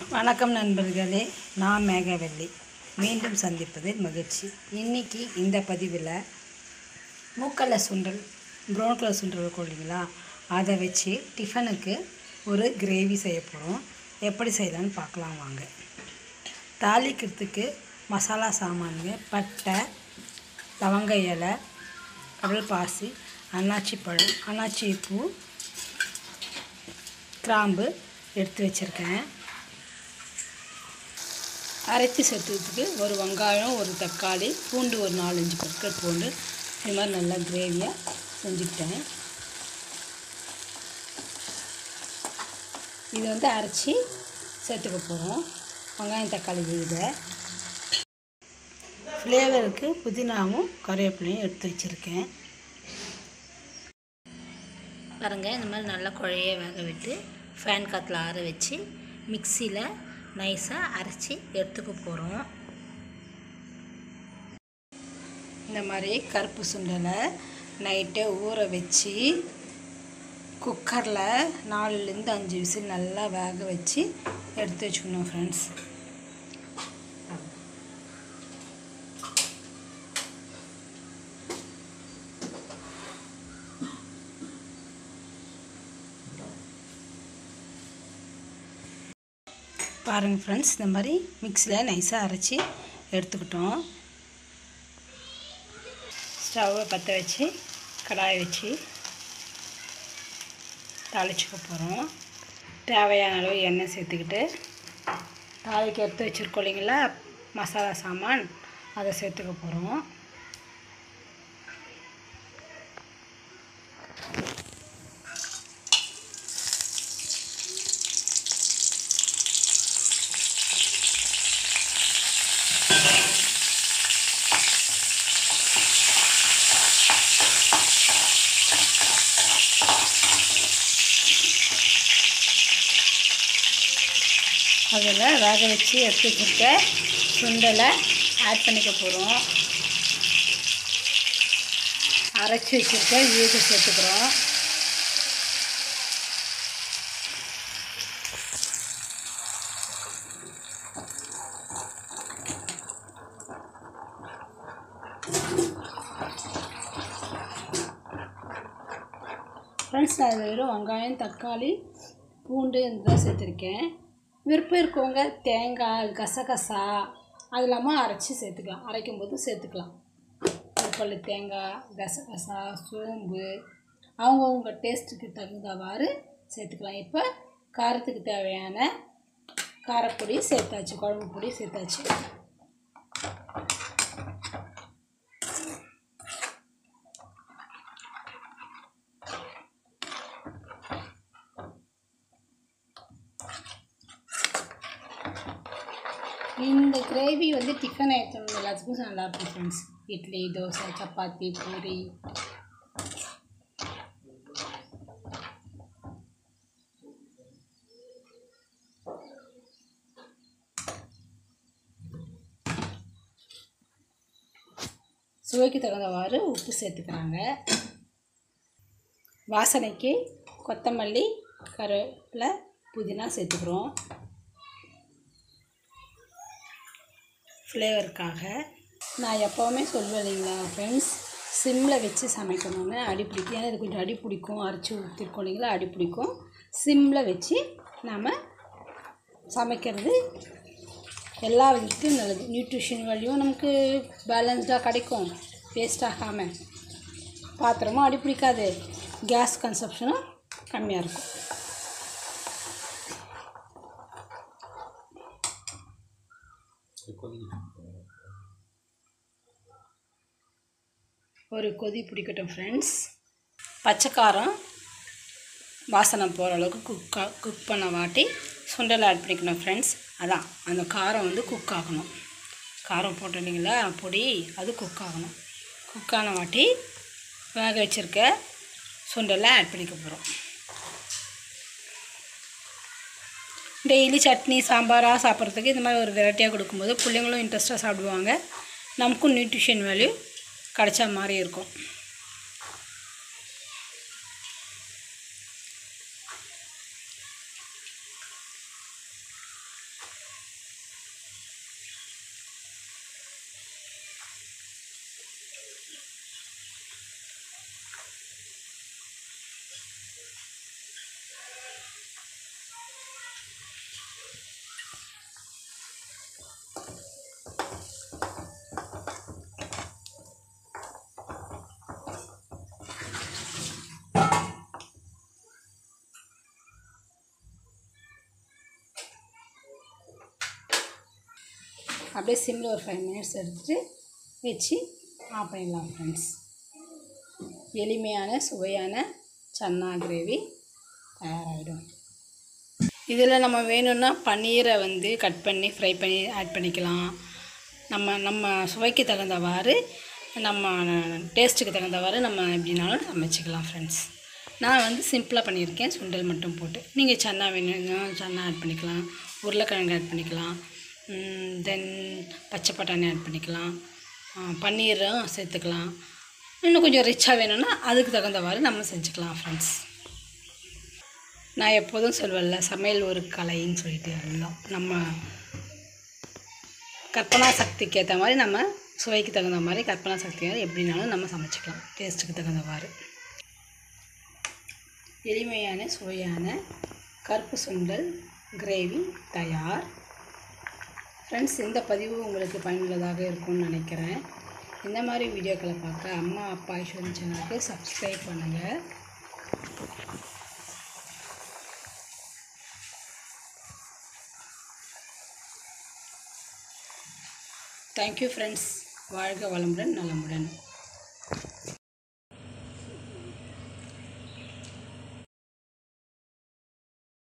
வணக்கம் நண்பர்களே நான் மேகவல்லி மீண்டும் சந்திப்பதில் மகிழ்ச்சி இன்னைக்கு இந்த பதிவில் மூக்கல்ல சுண்டல் ப்ரௌன் கலர் சுண்டல் இருக்கும் இல்லைங்களா அதை வச்சு டிஃபனுக்கு ஒரு கிரேவி செய்ய போகிறோம் எப்படி செய்யலான்னு பார்க்கலாம் வாங்க தாளிக்கிறதுக்கு மசாலா சாமானுங்க பட்டை லவங்க இலை கடல் பாசி அன்னாச்சி பழம் அன்னாச்சி பூ கிராம்பு எடுத்து வச்சுருக்கேன் அரைச்சி சேர்த்துக்கிறதுக்கு ஒரு வெங்காயம் ஒரு தக்காளி பூண்டு ஒரு நாலஞ்சு பற்கள் பூண்டு இது மாதிரி நல்லா கிரேவியாக செஞ்சுக்கிட்டேன் இது வந்து அரைச்சி சேர்த்துக்க போகிறோம் வெங்காயம் தக்காளி விழுதை ஃப்ளேவருக்கு புதினாவும் கருவேப்பிலையும் எடுத்து வச்சுருக்கேன் பாருங்கள் இந்த மாதிரி நல்லா குழைய வேக விட்டு ஃபேன் காற்றுல ஆற வச்சு மிக்சியில் நைஸாக அரைச்சி எடுத்துக்க போகிறோம் இந்த மாதிரி கருப்பு சுண்டலை நைட்டே ஊற வச்சு குக்கரில் நாலுலேருந்து அஞ்சு விசில் நல்லா வேக வச்சு எடுத்து வச்சுக்கணும் ஃப்ரெண்ட்ஸ் பாருங்கள் ஃப்ரெண்ட்ஸ் இந்த மாதிரி மிக்ஸியில் நைஸாக அரைச்சி எடுத்துக்கிட்டோம் ஸ்டவ்வை பற்ற வச்சு கடாயை வச்சு தாளிச்சுக்க போகிறோம் தேவையான அளவு எண்ணெய் சேர்த்துக்கிட்டு தாளிக்கு எடுத்து வச்சுருக்கோம் இல்லைங்களா மசாலா சாமான் அதை சேர்த்துக்க போகிறோம் அதில் வேக வச்சு எடுத்து வச்சுருக்க சுண்டலை ஆட் பண்ணிக்க போகிறோம் அரைச்சி வச்சுருக்க ஈடு சேர்த்துக்கிறோம் ஃப்ரெண்ட்ஸ் நான் அதில் வெறும் வெங்காயம் தக்காளி பூண்டு இதெல்லாம் சேர்த்துருக்கேன் விருப்பம் இருக்கவங்க தேங்காய் கசகசா அது இல்லாமல் அரைச்சி சேர்த்துக்கலாம் அரைக்கும் போது சேர்த்துக்கலாம் ஒரு பல் தேங்காய் கசகசா சோம்பு அவங்கவுங்க டேஸ்ட்டுக்கு தகுந்தவாறு சேர்த்துக்கலாம் இப்போ காரத்துக்கு தேவையான காரப்பொடி சேர்த்தாச்சு குழம்பு பொடி சேர்த்தாச்சு இந்த கிரேவி வந்து டிஃபன் ஐட்டம் எல்லாத்துக்கும் நல்லா இருக்கும் ஃப்ரெண்ட்ஸ் இட்லி தோசை சப்பாத்தி பூரி சுவைக்கு தகுந்தவாறு உப்பு சேர்த்துக்கிறாங்க வாசனைக்கு கொத்தமல்லி கருவேப்பிலை புதினா சேர்த்துக்கிறோம் ஃப்ளேவருக்காக நான் எப்போவுமே சொல்லுவேன் இல்லைங்களா ஃப்ரெண்ட்ஸ் சிம்மில் வச்சு சமைக்கணும்னு அடி பிடிக்கும் ஏன்னா இது கொஞ்சம் அடி பிடிக்கும் அரைச்சி ஊற்றிருக்கோம் இல்லைங்களா அடி பிடிக்கும் சிம்மில் வச்சு நாம் சமைக்கிறது எல்லா விதத்துலையும் நல்லது நியூட்ரிஷன் வேல்யூவும் நமக்கு பேலன்ஸ்டாக கிடைக்கும் வேஸ்ட் ஆகாமல் பாத்திரமும் அடி பிடிக்காது கேஸ் கன்சப்ஷனும் கம்மியாக இருக்கும் ஒரு கொதி பிடிக்கட்டும் ஃப்ரெண்ட்ஸ் பச்சைக்காரம் வாசனை போகிற அளவுக்கு குக்கா குக் பண்ண வாட்டி சுண்டல் ஆட் பண்ணிக்கணும் ஃப்ரெண்ட்ஸ் அதான் அந்த காரம் வந்து குக் ஆகணும் காரம் போட்டோம் இல்லைங்களா பொடி அது குக் ஆகணும் குக் ஆன வாட்டி வேக வச்சுருக்க சுண்டலை ஆட் பண்ணிக்க போகிறோம் டெய்லி சட்னி சாம்பாராக சாப்பிட்றதுக்கு இந்த மாதிரி ஒரு வெரைட்டியாக கொடுக்கும்போது பிள்ளைங்களும் இன்ட்ரெஸ்ட்டாக சாப்பிடுவாங்க நமக்கும் நியூட்ரிஷன் வேல்யூ கிடைச்ச மாதிரி இருக்கும் அப்படியே சிம்மில் ஒரு ஃபைவ் மினிட்ஸ் எடுத்துட்டு வச்சு ஆஃப் பண்ணிடலாம் ஃப்ரெண்ட்ஸ் எளிமையான சுவையான சன்னா கிரேவி தயாராகிடும் இதில் நம்ம வேணும்னா பன்னீரை வந்து கட் பண்ணி ஃப்ரை பண்ணி ஆட் பண்ணிக்கலாம் நம்ம நம்ம சுவைக்கு தகுந்தவாறு நம்ம டேஸ்ட்டுக்கு தகுந்தவாறு நம்ம எப்படினாலும் சமைச்சிக்கலாம் ஃப்ரெண்ட்ஸ் நான் வந்து சிம்பிளாக பண்ணியிருக்கேன் சுண்டல் மட்டும் போட்டு நீங்கள் சன்னா வேணும்னா சன்னா ஆட் பண்ணிக்கலாம் உருளைக்கிழங்கு ஆட் பண்ணிக்கலாம் தென் பச்சை பட்டாணி ஆட் பண்ணிக்கலாம் ஆ, பன்னீரும் சேர்த்துக்கலாம் இன்னும் கொஞ்சம் ரிச்சாக வேணும்னா அதுக்கு தகுந்தவாறு நம்ம செஞ்சுக்கலாம் ஃப்ரெண்ட்ஸ் நான் எப்போதும் சொல்வேன்ல சமையல் ஒரு கலைன்னு சொல்லிட்டு அதுதான் நம்ம கற்பனா சக்திக்கு ஏற்ற மாதிரி நம்ம சுவைக்கு தகுந்த மாதிரி கற்பனா சக்தி எப்படினாலும் நம்ம சமைச்சிக்கலாம் டேஸ்ட்டுக்கு தகுந்தவாறு எளிமையான சுவையான கருப்பு சுண்டல் கிரேவி தயார் ஃப்ரெண்ட்ஸ் இந்த பதிவு உங்களுக்கு பயனுள்ளதாக இருக்கும்னு நினைக்கிறேன் இந்த மாதிரி வீடியோக்களை பார்க்க அம்மா அப்பா ஐஸ்வரன் சேனலுக்கு சப்ஸ்கிரைப் பண்ணுங்கள் தேங்க்யூ ஃப்ரெண்ட்ஸ் வாழ்க வளமுடன் நலமுடன்